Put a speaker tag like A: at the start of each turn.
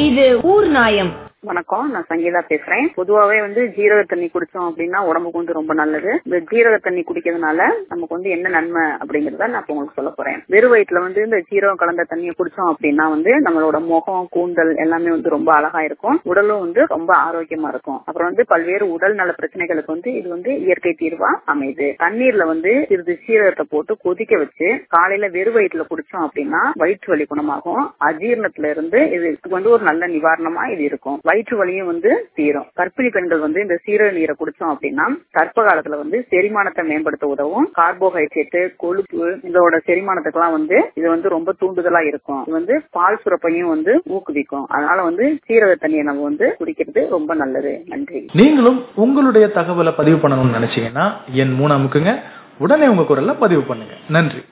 A: இது ஊர் நாயம்
B: வணக்கம் நான் சங்கீதா பேசுறேன் பொதுவாவே வந்து ஜீரக தண்ணி குடிச்சோம் அப்படின்னா உடம்புக்கு வந்து ரொம்ப நல்லது இந்த ஜீரக தண்ணி குடிக்கிறதுனால நமக்கு வந்து என்ன நன்மை அப்படிங்கறத நான் இப்ப உங்களுக்கு சொல்ல போறேன் வெறும் வயிற்றுல வந்து இந்த ஜீரகம் கலந்த தண்ணியை குடிச்சோம் அப்படின்னா வந்து நம்மளோட முகம் கூந்தல் எல்லாமே வந்து ரொம்ப அழகா இருக்கும் உடலும் வந்து ரொம்ப ஆரோக்கியமா இருக்கும் அப்புறம் வந்து பல்வேறு உடல் நல பிரச்சனைகளுக்கு வந்து இது வந்து இயற்கை தீர்வா அமையுது தண்ணீர்ல வந்து சிறிது சீரகத்தை போட்டு கொதிக்க வச்சு காலையில வெறும் வயிற்றுல குடிச்சோம் அப்படின்னா வயிற்று வலி குணமாகும் அஜீரணத்துல இருந்து இது வந்து ஒரு நல்ல நிவாரணமா இது இருக்கும் வயிற்று வலியும் வந்து தீரும் கர்ப்பிணி பெண்கள் வந்து இந்த சீரக நீரை குடிச்சோம் அப்படின்னா கர்ப்ப காலத்துல வந்து செரிமானத்தை மேம்படுத்த உதவும் கார்போஹைட்ரேட் கொழுப்பு இதோட செரிமானத்துக்கெல்லாம் வந்து இது வந்து ரொம்ப தூண்டுதலா இருக்கும் இது வந்து பால் சுரப்பையும் வந்து ஊக்குவிக்கும் அதனால வந்து சீரக தண்ணியை நம்ம வந்து குடிக்கிறது ரொம்ப நல்லது நன்றி
C: நீங்களும் உங்களுடைய தகவலை பதிவு பண்ணணும்னு நினைச்சீங்கன்னா என் மூணு அமுக்குங்க உடனே உங்க குரல்ல பதிவு பண்ணுங்க நன்றி